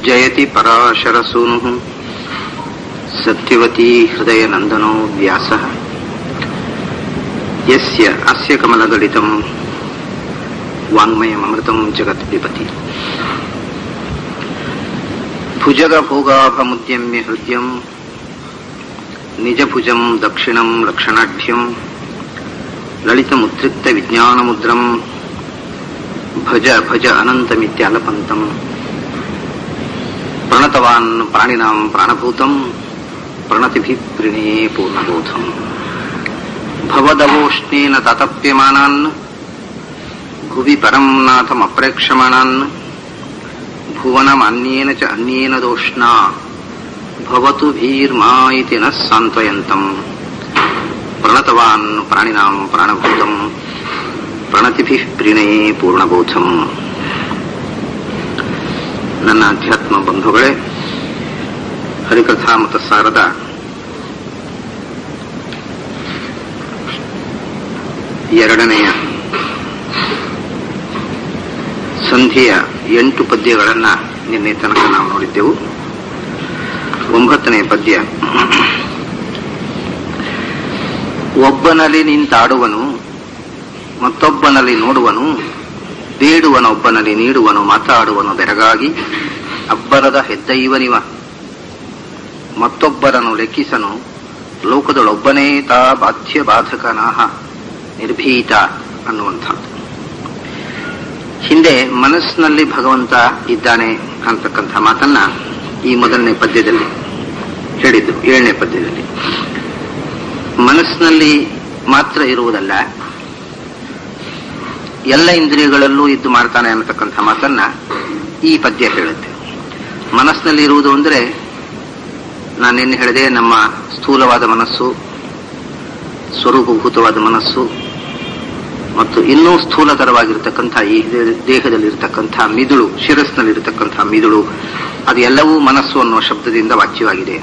ಜಯತಿ ಪರಾಶರಸೂನುಃ ಸತ್ಯವತಿ ಹೃದಯನಂದನೋ ವ್ಯಾಸಃ ಯಸ್ಯ ಅಸ್ಯ ಕಮಲದಳಿತಂ ವಾङ्ಮಯಮೃತಂ ಜಗತ್ ಪಿಬತಿ ಭುಜಗಭೋಗಾಭಮುದ್ಯಮ್ಯ ಹೃದಯಂ ನಿಜಭುಜಂ ದಕ್ಷಿಣಂ ಲಕ್ಷಣಾಢ್ಯಂ ಲಲಿತಮುದ್ರಿಕ್ತ ವಿಜ್ಞಾನಮುದ್ರಂ ಭಜ ಭಜ ಅನಂತಮಿತ್ಯಾಲಪಂತಂ ಪ್ರಣತವಾನ್ ಪ್ರಾಣಿನಾಂ ಪ್ರಾಣಭೂತಂ ಪ್ರಣತಿಭಿಃ ಪ್ರಣೇ ಪೂರ್ಣಬೋಧಂ ಭವದವೋಷ್ಣೇನ ತಾತಪ್ಯಮಾನಾನ್ ಭುವಿ ಪರಂ ನಾಥಮಪ್ರೇಕ್ಷಮಾಣಾನ್ ಭುವನಮನ್ಯೇನ ಚ ಅನ್ಯೇನ ದೋಷ್ಣಾ ಭವತು ಭೀರ್ಮಾ ಇತಿ ನಃ ಸಾಂತ್ವಯಂತಂ ಪ್ರಣತವಾನ್ ಪ್ರಾಣಿನಾಂ ಪ್ರಾಣಭೂತಂ ಪ್ರಣತಿಭಿಃ ಪ್ರಣೇ ಪೂರ್ಣಬೋಧಂ ನನ್ನ ಅಧ್ಯಾತ್ಮ ಬಂಧುಗಳೇ ಹರಿಕಥಾ ಮತ ಸಾರದ ಎರಡನೆಯ ಸಂಧಿಯ ಎಂಟು ಪದ್ಯಗಳನ್ನ ನಿನ್ನೆ ತನಕ ನಾವು ನೋಡಿದ್ದೆವು ಒಂಬತ್ತನೇ ಪದ್ಯ ಒಬ್ಬನಲ್ಲಿ ನಿಂತಾಡುವನು ಮತ್ತೊಬ್ಬನಲ್ಲಿ ನೋಡುವನು ಬೇಡುವನೊಬ್ಬನಲ್ಲಿ ನೀಡುವನು ಮಾತಾಡುವನು ಬೆರಗಾಗಿ ಅಬ್ಬರದ ಹೆದ್ದೈವನಿವ ಮತ್ತೊಬ್ಬರನ್ನು ಲೆಕ್ಕಿಸನು ಲೋಕದೊಳೊಬ್ಬನೇ ತಾ ಬಾಧ್ಯ ಬಾಧಕನಾಹ ನಿರ್ಭೀತ ಅನ್ನುವಂಥದ್ದು ಹಿಂದೆ ಮನಸ್ಸಿನಲ್ಲಿ ಭಗವಂತ ಇದ್ದಾನೆ ಅಂತಕ್ಕಂಥ ಮಾತನ್ನ ಈ ಮೊದಲನೇ ಪದ್ಯದಲ್ಲಿ ಹೇಳಿದ್ದು ಏಳನೇ ಪದ್ಯದಲ್ಲಿ ಮನಸ್ಸಿನಲ್ಲಿ ಮಾತ್ರ ಇರುವುದಲ್ಲ ಎಲ್ಲ ಇಂದ್ರಿಯಗಳಲ್ಲೂ ಇದ್ದು ಮಾಡ್ತಾನೆ ಅನ್ನತಕ್ಕಂಥ ಮಾತನ್ನ ಈ ಪದ್ಯ ಹೇಳುತ್ತೆ ಮನಸ್ಸಿನಲ್ಲಿ ಇರುವುದು ಅಂದ್ರೆ ನಾನೇನು ಹೇಳಿದೆ ನಮ್ಮ ಸ್ಥೂಲವಾದ ಮನಸ್ಸು ಸ್ವರೂಪಭೂತವಾದ ಮನಸ್ಸು ಮತ್ತು ಇನ್ನೂ ಸ್ಥೂಲತರವಾಗಿರತಕ್ಕಂಥ ಈ ದೇಹದಲ್ಲಿರತಕ್ಕಂಥ ಮಿದುಳು ಶಿರಸ್ನಲ್ಲಿರತಕ್ಕಂಥ ಮಿದುಳು ಅದು ಎಲ್ಲವೂ ಮನಸ್ಸು ಅನ್ನುವ ಶಬ್ದದಿಂದ ವಾಚ್ಯವಾಗಿದೆ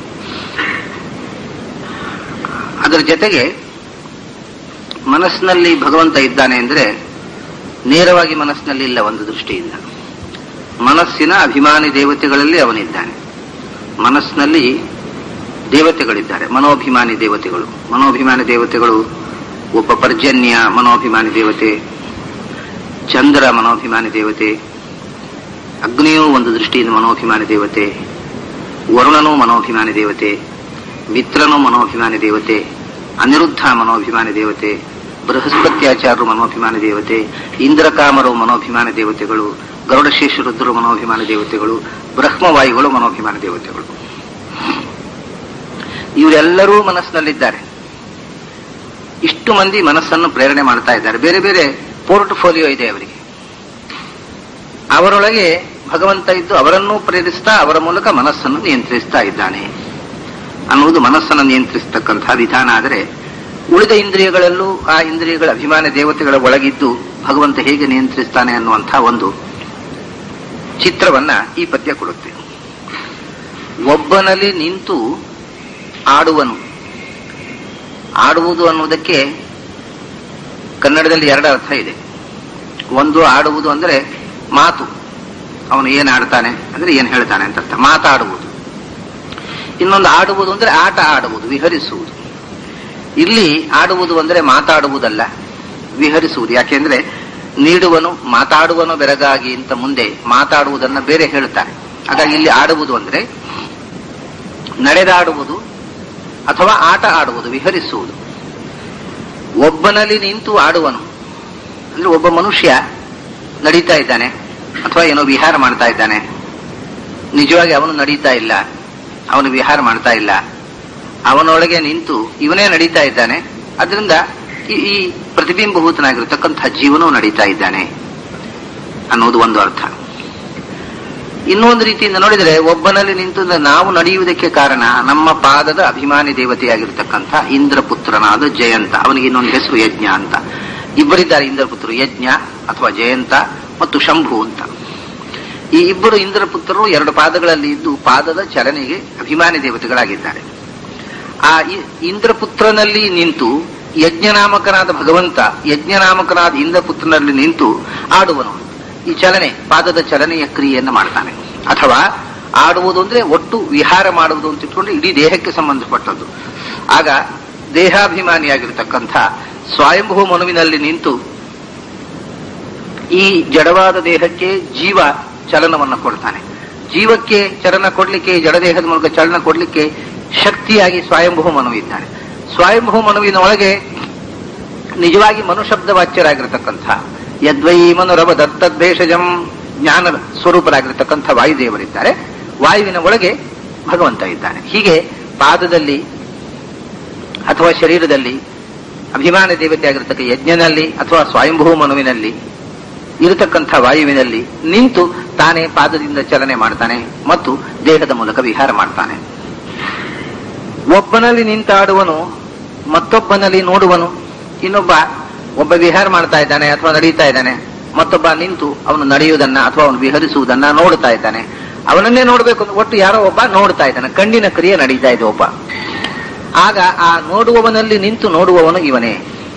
ಅದರ ಜೊತೆಗೆ ಮನಸ್ಸಿನಲ್ಲಿ ಭಗವಂತ ಇದ್ದಾನೆ ಅಂದ್ರೆ ನೇರವಾಗಿ ಮನಸ್ಸಿನಲ್ಲಿ ಇಲ್ಲ ಒಂದು ದೃಷ್ಟಿಯಿಂದ ಮನಸ್ಸಿನ ಅಭಿಮಾನಿ ದೇವತೆಗಳಲ್ಲಿ ಅವನಿದ್ದಾನೆ ಮನಸ್ಸಿನಲ್ಲಿ ದೇವತೆಗಳಿದ್ದಾರೆ ಮನೋಭಿಮಾನಿ ದೇವತೆಗಳು ಮನೋಭಿಮಾನಿ ದೇವತೆಗಳು ಒಬ್ಬ ಪರ್ಜನ್ಯ ಮನೋಭಿಮಾನಿ ದೇವತೆ ಚಂದ್ರ ಮನೋಭಿಮಾನಿ ದೇವತೆ ಅಗ್ನಿಯೂ ಒಂದು ದೃಷ್ಟಿಯಿಂದ ಮನೋಭಿಮಾನಿ ದೇವತೆ ವರುಣನೂ ಮನೋಭಿಮಾನಿ ದೇವತೆ ಮಿತ್ರನೂ ಮನೋಭಿಮಾನಿ ದೇವತೆ ಅನಿರುದ್ಧ ಮನೋಭಿಮಾನಿ ದೇವತೆ ಬೃಹಸ್ಪತ್ಯಾಚಾರ್ಯರು ಮನೋಭಿಮಾನಿ ದೇವತೆ ಇಂದ್ರಕಾಮರು ಮನೋಭಿಮಾನಿ ದೇವತೆಗಳು ಗರುಡಶೇಷರುದ್ರರು ಮನೋಭಿಮಾನಿ ದೇವತೆಗಳು ಬ್ರಹ್ಮವಾಯುಗಳು ಮನೋಭಿಮಾನಿ ದೇವತೆಗಳು ಇವರೆಲ್ಲರೂ ಮನಸ್ಸಿನಲ್ಲಿದ್ದಾರೆ ಇಷ್ಟು ಮಂದಿ ಮನಸ್ಸನ್ನು ಪ್ರೇರಣೆ ಮಾಡ್ತಾ ಇದ್ದಾರೆ ಬೇರೆ ಬೇರೆ ಪೋರ್ಟ್ಫೋಲಿಯೋ ಇದೆ ಅವರಿಗೆ ಅವರೊಳಗೆ ಭಗವಂತ ಇದ್ದು ಅವರನ್ನೂ ಪ್ರೇರಿಸ್ತಾ ಅವರ ಮೂಲಕ ಮನಸ್ಸನ್ನು ನಿಯಂತ್ರಿಸ್ತಾ ಇದ್ದಾನೆ ಅನ್ನುವುದು ಮನಸ್ಸನ್ನು ನಿಯಂತ್ರಿಸತಕ್ಕಂತಹ ವಿಧಾನ ಆದರೆ ಉಳಿದ ಇಂದ್ರಿಯಗಳಲ್ಲೂ ಆ ಇಂದ್ರಿಯಗಳ ಅಭಿಮಾನ ದೇವತೆಗಳ ಒಳಗಿದ್ದು ಭಗವಂತ ಹೇಗೆ ನಿಯಂತ್ರಿಸ್ತಾನೆ ಅನ್ನುವಂತಹ ಒಂದು ಚಿತ್ರವನ್ನ ಈ ಪದ್ಯ ಕೊಡುತ್ತೆ ಒಬ್ಬನಲ್ಲಿ ನಿಂತು ಆಡುವನು ಆಡುವುದು ಅನ್ನುವುದಕ್ಕೆ ಕನ್ನಡದಲ್ಲಿ ಎರಡು ಅರ್ಥ ಇದೆ ಒಂದು ಆಡುವುದು ಅಂದ್ರೆ ಮಾತು ಅವನು ಏನ್ ಆಡ್ತಾನೆ ಅಂದ್ರೆ ಏನ್ ಹೇಳ್ತಾನೆ ಅಂತ ಅರ್ಥ ಮಾತಾಡುವುದು ಇನ್ನೊಂದು ಆಡುವುದು ಅಂದ್ರೆ ಆಟ ಆಡುವುದು ವಿಹರಿಸುವುದು ಇಲ್ಲಿ ಆಡುವುದು ಅಂದ್ರೆ ಮಾತಾಡುವುದಲ್ಲ ವಿಹರಿಸುವುದು ಯಾಕೆಂದ್ರೆ ನೀಡುವನು ಮಾತಾಡುವನು ಬೆರಗಾಗಿ ಅಂತ ಮುಂದೆ ಮಾತಾಡುವುದನ್ನ ಬೇರೆ ಹೇಳ್ತಾರೆ ಹಾಗಾಗಿ ಇಲ್ಲಿ ಆಡುವುದು ಅಂದ್ರೆ ನಡೆದಾಡುವುದು ಅಥವಾ ಆಟ ಆಡುವುದು ವಿಹರಿಸುವುದು ಒಬ್ಬನಲ್ಲಿ ನಿಂತು ಆಡುವನು ಅಂದ್ರೆ ಒಬ್ಬ ಮನುಷ್ಯ ನಡೀತಾ ಇದ್ದಾನೆ ಅಥವಾ ಏನೋ ವಿಹಾರ ಮಾಡ್ತಾ ಇದ್ದಾನೆ ನಿಜವಾಗಿ ಅವನು ನಡೀತಾ ಇಲ್ಲ ಅವನು ವಿಹಾರ ಮಾಡ್ತಾ ಇಲ್ಲ ಅವನೊಳಗೆ ನಿಂತು ಇವನೇ ನಡೀತಾ ಇದ್ದಾನೆ ಅದರಿಂದ ಈ ಪ್ರತಿಬಿಂಬಭೂತನಾಗಿರತಕ್ಕಂಥ ಜೀವನೂ ನಡೀತಾ ಇದ್ದಾನೆ ಅನ್ನೋದು ಒಂದು ಅರ್ಥ ಇನ್ನೊಂದು ರೀತಿಯಿಂದ ನೋಡಿದರೆ ಒಬ್ಬನಲ್ಲಿ ನಿಂತು ನಾವು ನಡೆಯುವುದಕ್ಕೆ ಕಾರಣ ನಮ್ಮ ಪಾದದ ಅಭಿಮಾನಿ ದೇವತೆಯಾಗಿರ್ತಕ್ಕಂಥ ಇಂದ್ರಪುತ್ರನಾದ ಜಯಂತ ಅವನಿಗೆ ಇನ್ನೊಂದು ಹೆಸರು ಯಜ್ಞ ಅಂತ ಇಬ್ಬರಿದ್ದಾರೆ ಇಂದ್ರಪುತ್ರರು ಯಜ್ಞ ಅಥವಾ ಜಯಂತ ಮತ್ತು ಶಂಭು ಅಂತ ಈ ಇಬ್ಬರು ಇಂದ್ರಪುತ್ರರು ಎರಡು ಪಾದಗಳಲ್ಲಿ ಇದ್ದು ಪಾದದ ಚಲನೆಗೆ ಅಭಿಮಾನಿ ದೇವತೆಗಳಾಗಿದ್ದಾರೆ ಆ ಇಂದ್ರಪುತ್ರನಲ್ಲಿ ನಿಂತು ಯಜ್ಞನಾಮಕನಾದ ಭಗವಂತ ಯಜ್ಞನಾಮಕನಾದ ಇಂದ್ರಪುತ್ರನಲ್ಲಿ ನಿಂತು ಆಡುವನು ಈ ಚಲನೆ ಪಾದದ ಚಲನೆಯ ಕ್ರಿಯೆಯನ್ನು ಮಾಡ್ತಾನೆ ಅಥವಾ ಆಡುವುದು ಅಂದ್ರೆ ಒಟ್ಟು ವಿಹಾರ ಮಾಡುವುದು ಅಂತ ಇಟ್ಕೊಂಡು ಇಡೀ ದೇಹಕ್ಕೆ ಸಂಬಂಧಪಟ್ಟದ್ದು ಆಗ ದೇಹಾಭಿಮಾನಿಯಾಗಿರ್ತಕ್ಕಂಥ ಸ್ವಯಂಭೂ ಮನುವಿನಲ್ಲಿ ನಿಂತು ಈ ಜಡವಾದ ದೇಹಕ್ಕೆ ಜೀವ ಚಲನವನ್ನು ಕೊಡ್ತಾನೆ ಜೀವಕ್ಕೆ ಚಲನ ಕೊಡ್ಲಿಕ್ಕೆ ಈ ಜಡದೇಹದ ಮೂಲಕ ಚಲನ ಕೊಡ್ಲಿಕ್ಕೆ ಶಕ್ತಿಯಾಗಿ ಸ್ವಯಂಭೂ ಮನು ಇದ್ದಾನೆ ಸ್ವಯಂಭೂ ಮನುವಿನ ಒಳಗೆ ನಿಜವಾಗಿ ಮನುಶಬ್ದ ವಾಚ್ಯರಾಗಿರ್ತಕ್ಕಂಥ ಯದ್ವೈ ಮನುರವ ದತ್ತದ್ಭೇಷಜಂ ಜ್ಞಾನ ಸ್ವರೂಪರಾಗಿರ್ತಕ್ಕಂಥ ವಾಯುದೇವರಿದ್ದಾರೆ ವಾಯುವಿನ ಒಳಗೆ ಭಗವಂತ ಇದ್ದಾನೆ ಹೀಗೆ ಪಾದದಲ್ಲಿ ಅಥವಾ ಶರೀರದಲ್ಲಿ ಅಭಿಮಾನ ದೇವತೆ ಆಗಿರ್ತಕ್ಕ ಯಜ್ಞನಲ್ಲಿ ಅಥವಾ ಸ್ವಯಂಭೂ ಮನುವಿನಲ್ಲಿ ಇರತಕ್ಕಂಥ ವಾಯುವಿನಲ್ಲಿ ನಿಂತು ತಾನೇ ಪಾದದಿಂದ ಚಲನೆ ಮಾಡ್ತಾನೆ ಮತ್ತು ದೇಹದ ಮೂಲಕ ವಿಹಾರ ಮಾಡ್ತಾನೆ ಒಬ್ಬನಲ್ಲಿ ನಿಂತಾಡುವನು ಮತ್ತೊಬ್ಬನಲ್ಲಿ ನೋಡುವನು ಇನ್ನೊಬ್ಬ ಒಬ್ಬ ವಿಹಾರ ಮಾಡ್ತಾ ಇದ್ದಾನೆ ಅಥವಾ ನಡೀತಾ ಇದ್ದಾನೆ ಮತ್ತೊಬ್ಬ ನಿಂತು ಅವನು ನಡೆಯುವುದನ್ನ ಅಥವಾ ಅವನು ವಿಹರಿಸುವುದನ್ನ ನೋಡ್ತಾ ಇದ್ದಾನೆ ಅವನನ್ನೇ ನೋಡ್ಬೇಕು ಅಂತ ಒಟ್ಟು ಯಾರೋ ಒಬ್ಬ ನೋಡ್ತಾ ಇದ್ದಾನೆ ಕಣ್ಣಿನ ಕ್ರಿಯೆ ನಡೀತಾ ಇದೆ ಒಬ್ಬ ಆಗ ಆ ನೋಡುವವನಲ್ಲಿ ನಿಂತು ನೋಡುವವನು ಇವನೇ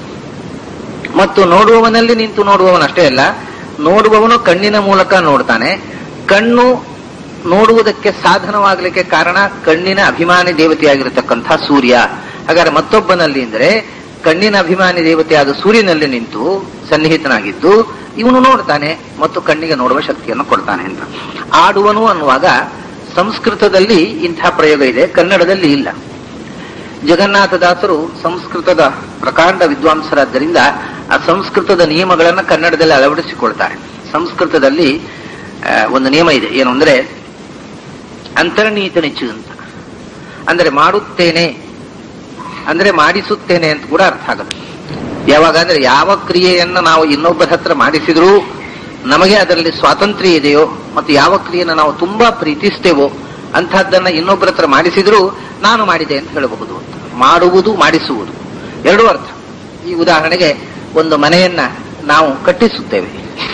ಮತ್ತು ನೋಡುವವನಲ್ಲಿ ನಿಂತು ನೋಡುವವನಷ್ಟೇ ಅಲ್ಲ ನೋಡುವವನು ಕಣ್ಣಿನ ಮೂಲಕ ನೋಡ್ತಾನೆ ಕಣ್ಣು ನೋಡುವುದಕ್ಕೆ ಸಾಧನವಾಗಲಿಕ್ಕೆ ಕಾರಣ ಕಣ್ಣಿನ ಅಭಿಮಾನಿ ದೇವತೆಯಾಗಿರತಕ್ಕಂಥ ಸೂರ್ಯ ಹಾಗಾದ್ರೆ ಮತ್ತೊಬ್ಬನಲ್ಲಿ ಅಂದ್ರೆ ಕಣ್ಣಿನ ಅಭಿಮಾನಿ ದೇವತೆಯಾದ ಸೂರ್ಯನಲ್ಲಿ ನಿಂತು ಸನ್ನಿಹಿತನಾಗಿದ್ದು ಇವನು ನೋಡ್ತಾನೆ ಮತ್ತು ಕಣ್ಣಿಗೆ ನೋಡುವ ಶಕ್ತಿಯನ್ನು ಕೊಡ್ತಾನೆ ಅಂತ ಆಡುವನು ಅನ್ನುವಾಗ ಸಂಸ್ಕೃತದಲ್ಲಿ ಇಂಥ ಪ್ರಯೋಗ ಇದೆ ಕನ್ನಡದಲ್ಲಿ ಇಲ್ಲ ಜಗನ್ನಾಥದಾಸರು ಸಂಸ್ಕೃತದ ಪ್ರಕಾಂಡ ವಿದ್ವಾಂಸರಾದ್ದರಿಂದ ಆ ಸಂಸ್ಕೃತದ ನಿಯಮಗಳನ್ನು ಕನ್ನಡದಲ್ಲಿ ಅಳವಡಿಸಿಕೊಳ್ತಾರೆ ಸಂಸ್ಕೃತದಲ್ಲಿ ಆ, ಒಂದು ನಿಯಮ ಇದೆ ಏನು ಅಂದ್ರೆ ಅಂತರ್ನೀತ ನಿಚ್ಚು ಅಂತ ಅಂದ್ರೆ ಮಾಡುತ್ತೇನೆ ಅಂದ್ರೆ ಮಾಡಿಸುತ್ತೇನೆ ಅಂತ ಕೂಡ ಅರ್ಥ ಆಗುತ್ತೆ ಯಾವಾಗ ಅಂದ್ರೆ ಯಾವ ಕ್ರಿಯೆಯನ್ನು ನಾವು ಇನ್ನೊಬ್ಬರ ಹತ್ರ ಮಾಡಿಸಿದ್ರೂ ನಮಗೆ ಅದರಲ್ಲಿ ಸ್ವಾತಂತ್ರ್ಯ ಇದೆಯೋ ಮತ್ತು ಯಾವ ಕ್ರಿಯೆಯನ್ನು ನಾವು ತುಂಬಾ ಪ್ರೀತಿಸ್ತೇವೋ ಅಂತಹದ್ದನ್ನ ಇನ್ನೊಬ್ಬರ ಹತ್ರ ಮಾಡಿಸಿದ್ರೂ ನಾನು ಮಾಡಿದೆ ಅಂತ ಹೇಳಬಹುದು ಅಂತ ಮಾಡುವುದು ಮಾಡಿಸುವುದು ಎರಡೂ ಅರ್ಥ ಈ ಉದಾಹರಣೆಗೆ ಒಂದು ಮನೆಯನ್ನ ನಾವು ಕಟ್ಟಿಸುತ್ತೇವೆ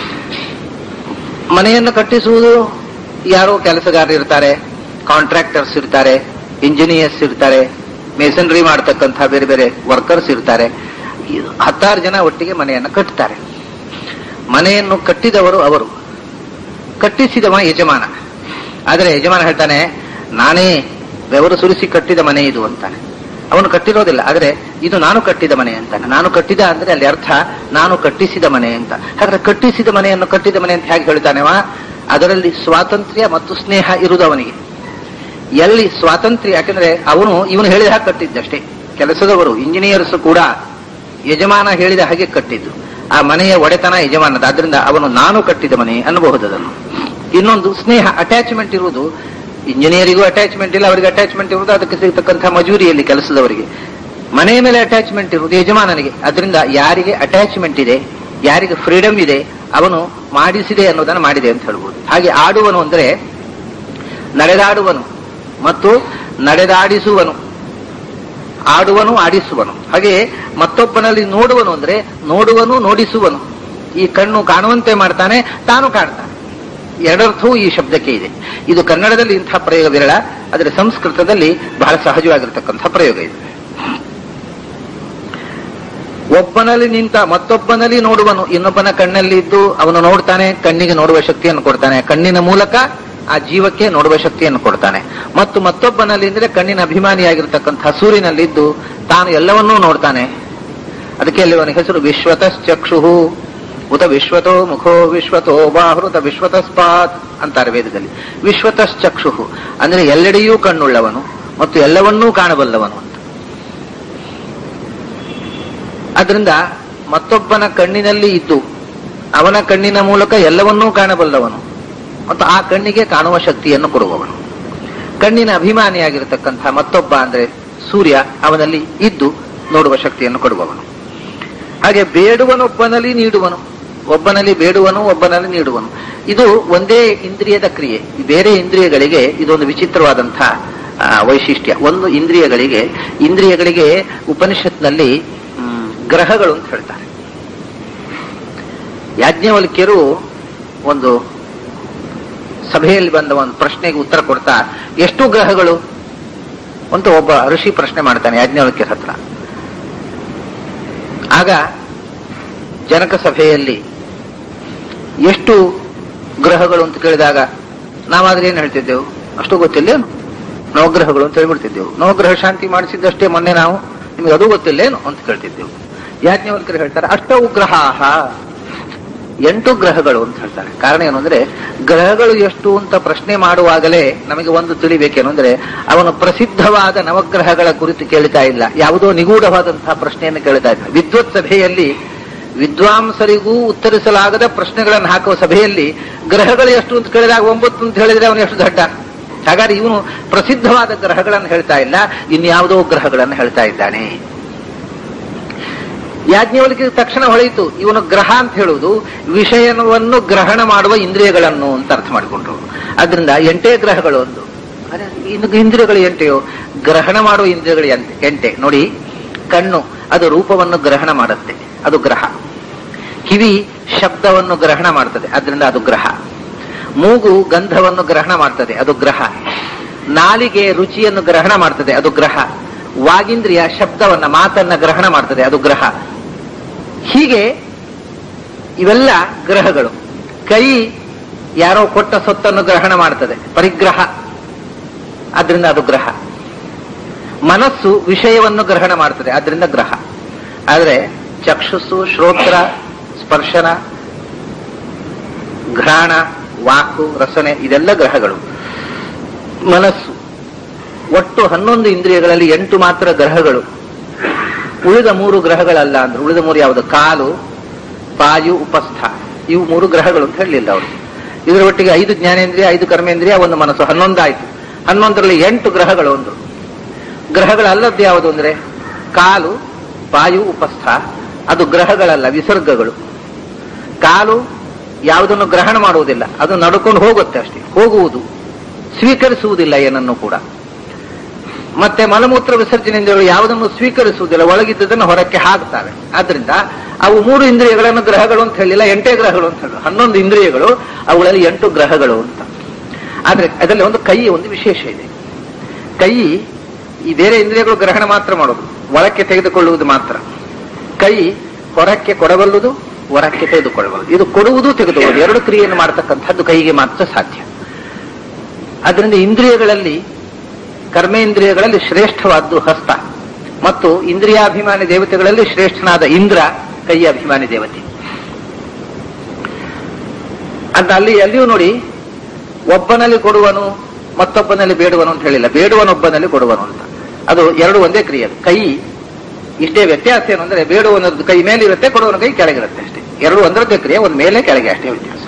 ಮನೆಯನ್ನು ಕಟ್ಟಿಸುವುದು ಯಾರೋ ಕೆಲಸಗಾರರು ಇರ್ತಾರೆ ಕಾಂಟ್ರಾಕ್ಟರ್ಸ್ ಇರ್ತಾರೆ ಇಂಜಿನಿಯರ್ಸ್ ಇರ್ತಾರೆ ಮೇಸನರಿ ಮಾಡ್ತಕ್ಕಂಥ ಬೇರೆ ಬೇರೆ ವರ್ಕರ್ಸ್ ಇರ್ತಾರೆ ಈ ಹತ್ತಾರು ಜನ ಒಟ್ಟಿಗೆ ಮನೆಯನ್ನು ಕಟ್ತಾರೆ ಮನೆಯನ್ನು ಕಟ್ಟಿದವರು ಅವರು ಕಟ್ಟಿಸಿದವ ಯಜಮಾನ ಆದರೆ ಯಜಮಾನ ಹೇಳ್ತಾನೆ ನಾನೇ ಬೆವರು ಸುರಿಸಿ ಕಟ್ಟಿದ ಮನೆ ಇದು ಅಂತಾನೆ ಅವನು ಕಟ್ಟಿರೋದಿಲ್ಲ ಆದರೆ ಇದು ನಾನು ಕಟ್ಟಿದ ಮನೆ ಅಂತಾನೆ ನಾನು ಕಟ್ಟಿದ ಅಂದ್ರೆ ಅಲ್ಲಿ ಅರ್ಥ ನಾನು ಕಟ್ಟಿಸಿದ ಮನೆ ಅಂತ ಹಾಗಾದ್ರೆ ಕಟ್ಟಿಸಿದ ಮನೆಯನ್ನು ಕಟ್ಟಿದ ಮನೆ ಅಂತ ಹೇಗೆ ಹೇಳ್ತಾನೆ ಅವ ಅದರಲ್ಲಿ ಸ್ವಾತಂತ್ರ್ಯ ಮತ್ತು ಸ್ನೇಹ ಇರುವುದು ಅವನಿಗೆ ಎಲ್ಲಿ ಸ್ವಾತಂತ್ರ್ಯ ಯಾಕಂದ್ರೆ ಅವನು ಇವನು ಹೇಳಿದ ಹಾಗೆ ಕಟ್ಟಿದ್ದಷ್ಟೇ ಕೆಲಸದವರು ಇಂಜಿನಿಯರ್ಸ್ ಕೂಡ ಯಜಮಾನ ಹೇಳಿದ ಹಾಗೆ ಕಟ್ಟಿದ್ದು ಆ ಮನೆಯ ಒಡೆತನ ಯಜಮಾನದ ಆದ್ರಿಂದ ಅವನು ನಾನು ಕಟ್ಟಿದ ಮನೆ ಅನ್ನಬಹುದು ಅದನ್ನು ಇನ್ನೊಂದು ಸ್ನೇಹ ಅಟ್ಯಾಚ್ಮೆಂಟ್ ಇರುವುದು ಇಂಜಿನಿಯರಿಗೂ ಅಟ್ಯಾಚ್ಮೆಂಟ್ ಇಲ್ಲ ಅವರಿಗೆ ಅಟ್ಯಾಚ್ಮೆಂಟ್ ಇರುವುದು ಅದಕ್ಕೆ ಸಿಗತಕ್ಕಂಥ ಮಜೂರಿಯಲ್ಲಿ ಕೆಲಸದವರಿಗೆ ಮನೆಯ ಮೇಲೆ ಅಟ್ಯಾಚ್ಮೆಂಟ್ ಇರುವುದು ಯಜಮಾನನಿಗೆ ಅದರಿಂದ ಯಾರಿಗೆ ಅಟ್ಯಾಚ್ಮೆಂಟ್ ಇದೆ ಯಾರಿಗೆ ಫ್ರೀಡಮ್ ಇದೆ ಅವನು ಮಾಡಿಸಿದೆ ಅನ್ನೋದನ್ನು ಮಾಡಿದೆ ಅಂತ ಹೇಳ್ಬೋದು ಹಾಗೆ ಆಡುವನು ಅಂದ್ರೆ ನಡೆದಾಡುವನು ಮತ್ತು ನಡೆದಾಡಿಸುವನು ಆಡುವನು ಆಡಿಸುವನು ಹಾಗೆ ಮತ್ತೊಬ್ಬನಲ್ಲಿ ನೋಡುವನು ಅಂದ್ರೆ ನೋಡುವನು ನೋಡಿಸುವನು ಈ ಕಣ್ಣು ಕಾಣುವಂತೆ ಮಾಡ್ತಾನೆ ತಾನು ಕಾಣ್ತಾನೆ ಎರಡರ್ಥವೂ ಈ ಶಬ್ದಕ್ಕೆ ಇದೆ ಇದು ಕನ್ನಡದಲ್ಲಿ ಇಂಥ ಪ್ರಯೋಗ ವಿರಳ ಆದರೆ ಸಂಸ್ಕೃತದಲ್ಲಿ ಬಹಳ ಸಹಜವಾಗಿರತಕ್ಕಂಥ ಪ್ರಯೋಗ ಇದೆ ಒಬ್ಬನಲ್ಲಿ ನಿಂತ ಮತ್ತೊಬ್ಬನಲ್ಲಿ ನೋಡುವನು ಇನ್ನೊಬ್ಬನ ಕಣ್ಣಲ್ಲಿ ಇದ್ದು ಅವನು ನೋಡ್ತಾನೆ ಕಣ್ಣಿಗೆ ನೋಡುವ ಶಕ್ತಿಯನ್ನು ಕೊಡ್ತಾನೆ ಕಣ್ಣಿನ ಮೂಲಕ ಆ ಜೀವಕ್ಕೆ ನೋಡುವ ಶಕ್ತಿಯನ್ನು ಕೊಡ್ತಾನೆ ಮತ್ತು ಮತ್ತೊಬ್ಬನಲ್ಲಿ ಅಂದ್ರೆ ಕಣ್ಣಿನ ಅಭಿಮಾನಿಯಾಗಿರ್ತಕ್ಕಂಥ ಸೂರ್ಯನಲ್ಲಿದ್ದು ತಾನು ಎಲ್ಲವನ್ನೂ ನೋಡ್ತಾನೆ ಅದಕ್ಕೆ ಅಲ್ಲಿ ಅವನ ಹೆಸರು ವಿಶ್ವತಶ್ಚಕ್ಷು ಉತ ವಿಶ್ವತೋ ಮುಖೋ ವಿಶ್ವತೋ ಬಾಹೃತ ವಿಶ್ವತಸ್ಪಾತ್ ಅಂತಾರೆ ವೇದದಲ್ಲಿ ವಿಶ್ವತಶ್ಚಕ್ಷು ಅಂದ್ರೆ ಎಲ್ಲೆಡೆಯೂ ಕಣ್ಣುಳ್ಳವನು ಮತ್ತು ಎಲ್ಲವನ್ನೂ ಕಾಣಬಲ್ಲವನು ಅಂತ ಅದರಿಂದ ಮತ್ತೊಬ್ಬನ ಕಣ್ಣಿನಲ್ಲಿ ಇದ್ದು ಅವನ ಕಣ್ಣಿನ ಮೂಲಕ ಎಲ್ಲವನ್ನೂ ಕಾಣಬಲ್ಲವನು ಮತ್ತು ಆ ಕಣ್ಣಿಗೆ ಕಾಣುವ ಶಕ್ತಿಯನ್ನು ಕೊಡುವವನು ಕಣ್ಣಿನ ಅಭಿಮಾನಿಯಾಗಿರತಕ್ಕಂಥ ಮತ್ತೊಬ್ಬ ಅಂದ್ರೆ ಸೂರ್ಯ ಅವನಲ್ಲಿ ಇದ್ದು ನೋಡುವ ಶಕ್ತಿಯನ್ನು ಕೊಡುವವನು ಹಾಗೆ ಬೇಡುವನೊಬ್ಬನಲ್ಲಿ ನೀಡುವನು ಒಬ್ಬನಲ್ಲಿ ಬೇಡುವನು ಒಬ್ಬನಲ್ಲಿ ನೀಡುವನು ಇದು ಒಂದೇ ಇಂದ್ರಿಯದ ಕ್ರಿಯೆ ಬೇರೆ ಇಂದ್ರಿಯಗಳಿಗೆ ಇದೊಂದು ವಿಚಿತ್ರವಾದಂಥ ಆ, ವೈಶಿಷ್ಟ್ಯ ಒಂದು ಇಂದ್ರಿಯಗಳಿಗೆ ಇಂದ್ರಿಯಗಳಿಗೆ ಉಪನಿಷತ್ನಲ್ಲಿ ಮ್, ಗ್ರಹಗಳು ಅಂತ ಹೇಳ್ತಾರೆ ಯಾಜ್ಞವಲ್ಕ್ಯರು ಒಂದು ಸಭೆಯಲ್ಲಿ ಬಂದ ಒಂದು ಪ್ರಶ್ನೆಗೆ ಉತ್ತರ ಕೊಡ್ತಾ ಎಷ್ಟು ಗ್ರಹಗಳು ಅಂತ ಒಬ್ಬ ಋಷಿ ಪ್ರಶ್ನೆ ಮಾಡ್ತಾನೆ ಯಾಜ್ಞವಲ್ಕ್ಯರ ಹತ್ರ ಆಗ ಜನಕ ಸಭೆಯಲ್ಲಿ ಎಷ್ಟು ಗ್ರಹಗಳು ಅಂತ ಕೇಳಿದಾಗ ನಾವಾದ್ರೆ ಏನು ಹೇಳ್ತಿದ್ದೆವು ಅಷ್ಟು ಗೊತ್ತಿಲ್ಲೇನು ನವಗ್ರಹಗಳು ಅಂತ ಹೇಳ್ಬಿಡ್ತಿದ್ದೆವು ನವಗ್ರಹ ಶಾಂತಿ ಮಾಡಿಸಿದ್ದಷ್ಟೇ ಮೊನ್ನೆ ನಾವು ನಿಮಗೆ ಅದು ಗೊತ್ತಿಲ್ಲೇನು ಅಂತ ಕೇಳ್ತಿದ್ದೆವು ಯಾಜ್ಞವಲ್ಕರು ಹೇಳ್ತಾರೆ ಅಷ್ಟವು ಗ್ರಹಾಹ ಎಂಟು ಗ್ರಹಗಳು ಅಂತ ಹೇಳ್ತಾರೆ ಕಾರಣ ಏನು ಅಂದ್ರೆ ಗ್ರಹಗಳು ಎಷ್ಟು ಅಂತ ಪ್ರಶ್ನೆ ಮಾಡುವಾಗಲೇ ನಮಗೆ ಒಂದು ತಿಳಿಬೇಕೇನು ಅಂದ್ರೆ ಅವನು ಪ್ರಸಿದ್ಧವಾದ ನವಗ್ರಹಗಳ ಕುರಿತು ಕೇಳ್ತಾ ಇಲ್ಲ ಯಾವುದೋ ನಿಗೂಢವಾದಂತಹ ಪ್ರಶ್ನೆಯನ್ನು ಕೇಳ್ತಾ ಇದ್ದ ವಿದ್ವತ್ ಸಭೆಯಲ್ಲಿ ವಿದ್ವಾಂಸರಿಗೂ ಉತ್ತರಿಸಲಾಗದ ಪ್ರಶ್ನೆಗಳನ್ನು ಹಾಕುವ ಸಭೆಯಲ್ಲಿ ಗ್ರಹಗಳು ಎಷ್ಟು ಅಂತ ಕೇಳಿದಾಗ ಒಂಬತ್ತು ಅಂತ ಹೇಳಿದ್ರೆ ಅವನು ಎಷ್ಟು ದಡ್ಡ ಹಾಗಾದ್ರೆ ಇವನು ಪ್ರಸಿದ್ಧವಾದ ಗ್ರಹಗಳನ್ನು ಹೇಳ್ತಾ ಇಲ್ಲ ಇನ್ಯಾವುದೋ ಗ್ರಹಗಳನ್ನು ಹೇಳ್ತಾ ಇದ್ದಾನೆ ಯಾಜ್ಞವಲ್ಕೆ ತಕ್ಷಣ ಹೊಳೆಯಿತು ಇವನು ಗ್ರಹ ಅಂತ ಹೇಳುವುದು ವಿಷಯವನ್ನು ಗ್ರಹಣ ಮಾಡುವ ಇಂದ್ರಿಯಗಳನ್ನು ಅಂತ ಅರ್ಥ ಮಾಡಿಕೊಂಡ್ರು ಅದರಿಂದ ಎಂಟೇ ಗ್ರಹಗಳು ಒಂದು ಅರೆ, ಇನ್ನು ಇಂದ್ರಿಯಗಳು ಎಂಟೆಯೋ ಗ್ರಹಣ ಮಾಡುವ ಇಂದ್ರಿಯಗಳು ಎಂಟೆ ಎಂಟೆ ನೋಡಿ ಕಣ್ಣು ಅದು ರೂಪವನ್ನು ಗ್ರಹಣ ಮಾಡುತ್ತೆ ಅದು ಗ್ರಹ ಕಿವಿ ಶಬ್ದವನ್ನು ಗ್ರಹಣ ಮಾಡ್ತದೆ ಅದರಿಂದ ಅದು ಗ್ರಹ ಮೂಗು ಗಂಧವನ್ನು ಗ್ರಹಣ ಮಾಡ್ತದೆ ಅದು ಗ್ರಹ ನಾಲಿಗೆ ರುಚಿಯನ್ನು ಗ್ರಹಣ ಮಾಡ್ತದೆ ಅದು ಗ್ರಹ ವಾಗೀಂದ್ರಿಯ ಶಬ್ದವನ್ನ ಮಾತನ್ನ ಗ್ರಹಣ ಮಾಡ್ತದೆ ಅದು ಗ್ರಹ ಹೀಗೆ ಇವೆಲ್ಲ ಗ್ರಹಗಳು ಕೈ ಯಾರೋ ಕೊಟ್ಟ ಸೊತ್ತನ್ನು ಗ್ರಹಣ ಮಾಡ್ತದೆ ಪರಿಗ್ರಹ ಅದರಿಂದ ಅದು ಗ್ರಹ ಮನಸ್ಸು ವಿಷಯವನ್ನು ಗ್ರಹಣ ಮಾಡ್ತದೆ ಅದರಿಂದ ಗ್ರಹ ಆದರೆ ಚಕ್ಷುಸ್ಸು ಶ್ರೋತ್ರ ಸ್ಪರ್ಶನ ಘ್ರಾಣ ವಾಕು ರಸನೆ ಇದೆಲ್ಲ ಗ್ರಹಗಳು ಮನಸ್ಸು ಒಟ್ಟು ಹನ್ನೊಂದು ಇಂದ್ರಿಯಗಳಲ್ಲಿ ಎಂಟು ಮಾತ್ರ ಗ್ರಹಗಳು ಉಳಿದ ಮೂರು ಗ್ರಹಗಳಲ್ಲ ಅಂದ್ರೆ ಉಳಿದ ಮೂರು ಯಾವುದು ಕಾಲು ಪಾಯು ಉಪಸ್ಥ ಇವು ಮೂರು ಗ್ರಹಗಳು ಅಂತ ಹೇಳಲಿಲ್ಲ ಅವರು ಇದರ ಒಟ್ಟಿಗೆ ಐದು ಜ್ಞಾನೇಂದ್ರಿಯ ಐದು ಕರ್ಮೇಂದ್ರಿಯ ಒಂದು ಮನಸ್ಸು ಹನ್ನೊಂದಾಯ್ತು ಹನ್ನೊಂದರಲ್ಲಿ ಎಂಟು ಗ್ರಹಗಳು ಒಂದು ಗ್ರಹಗಳಲ್ಲದ್ದು ಯಾವುದು ಅಂದ್ರೆ ಕಾಲು ಪಾಯು ಉಪಸ್ಥ ಅದು ಗ್ರಹಗಳಲ್ಲ ವಿಸರ್ಗಗಳು ಕಾಲು ಯಾವುದನ್ನು ಗ್ರಹಣ ಮಾಡುವುದಿಲ್ಲ ಅದು ನಡ್ಕೊಂಡು ಹೋಗುತ್ತೆ ಅಷ್ಟೇ ಹೋಗುವುದು ಸ್ವೀಕರಿಸುವುದಿಲ್ಲ ಏನನ್ನು ಕೂಡ ಮತ್ತೆ ಮಲಮೂತ್ರ ವಿಸರ್ಜನೆಯಿಂದಗಳು ಯಾವುದನ್ನು ಸ್ವೀಕರಿಸುವುದಿಲ್ಲ ಒಳಗಿದ್ದದನ್ನು ಹೊರಕ್ಕೆ ಹಾಕ್ತವೆ ಆದ್ರಿಂದ ಅವು ಮೂರು ಇಂದ್ರಿಯಗಳನ್ನು ಗ್ರಹಗಳು ಅಂತ ಹೇಳಿಲ್ಲ ಎಂಟೇ ಗ್ರಹಗಳು ಅಂತ ಹೇಳಿಲ್ಲ ಹನ್ನೊಂದು ಇಂದ್ರಿಯಗಳು ಅವುಗಳಲ್ಲಿ ಎಂಟು ಗ್ರಹಗಳು ಅಂತ ಆದ್ರೆ ಅದರಲ್ಲಿ ಒಂದು ಕೈ ಒಂದು ವಿಶೇಷ ಇದೆ ಕೈ ಈ ಬೇರೆ ಇಂದ್ರಿಯಗಳು ಗ್ರಹಣ ಮಾತ್ರ ಮಾಡೋದು ಒಳಕ್ಕೆ ತೆಗೆದುಕೊಳ್ಳುವುದು ಮಾತ್ರ ಕೈ ಹೊರಕ್ಕೆ ಕೊಡಬಲ್ಲುದು ಹೊರಕ್ಕೆ ತೆಗೆದುಕೊಳ್ಳಬಲ್ಲದು ಇದು ಕೊಡುವುದು ತೆಗೆದುಕೊಳ್ಳುವುದು ಎರಡು ಕ್ರಿಯೆಯನ್ನು ಮಾಡತಕ್ಕಂಥದ್ದು ಕೈಗೆ ಮಾತ್ರ ಸಾಧ್ಯ ಅದರಿಂದ ಇಂದ್ರಿಯಗಳಲ್ಲಿ ಕರ್ಮೇಂದ್ರಿಯಗಳಲ್ಲಿ ಶ್ರೇಷ್ಠವಾದ್ದು ಹಸ್ತ ಮತ್ತು ಇಂದ್ರಿಯಾಭಿಮಾನಿ ದೇವತೆಗಳಲ್ಲಿ ಶ್ರೇಷ್ಠನಾದ ಇಂದ್ರ ಕೈಯ ಅಭಿಮಾನಿ ದೇವತೆ ಅಂತ ಅಲ್ಲಿ ಅಲ್ಲಿಯೂ ನೋಡಿ ಒಬ್ಬನಲ್ಲಿ ಕೊಡುವನು ಮತ್ತೊಬ್ಬನಲ್ಲಿ ಬೇಡುವನು ಅಂತ ಹೇಳಿಲ್ಲ ಬೇಡುವನೊಬ್ಬನಲ್ಲಿ ಕೊಡುವನು ಅಂತ ಅದು ಎರಡು ಒಂದೇ ಕ್ರಿಯೆ ಅದು. ಕೈ ಇಷ್ಟೇ ವ್ಯತ್ಯಾಸ ಏನು ಅಂದ್ರೆ ಬೇಡುವನದ್ದು ಕೈ ಮೇಲೆ ಇರುತ್ತೆ ಕೊಡುವನ ಕೈ ಕೆಳಗಿರುತ್ತೆ ಅಷ್ಟೇ ಎರಡು ಒಂದರದ್ದೇ ಕ್ರಿಯೆ ಒಂದು ಮೇಲೆ ಕೆಳಗೆ ಅಷ್ಟೇ ವ್ಯತ್ಯಾಸ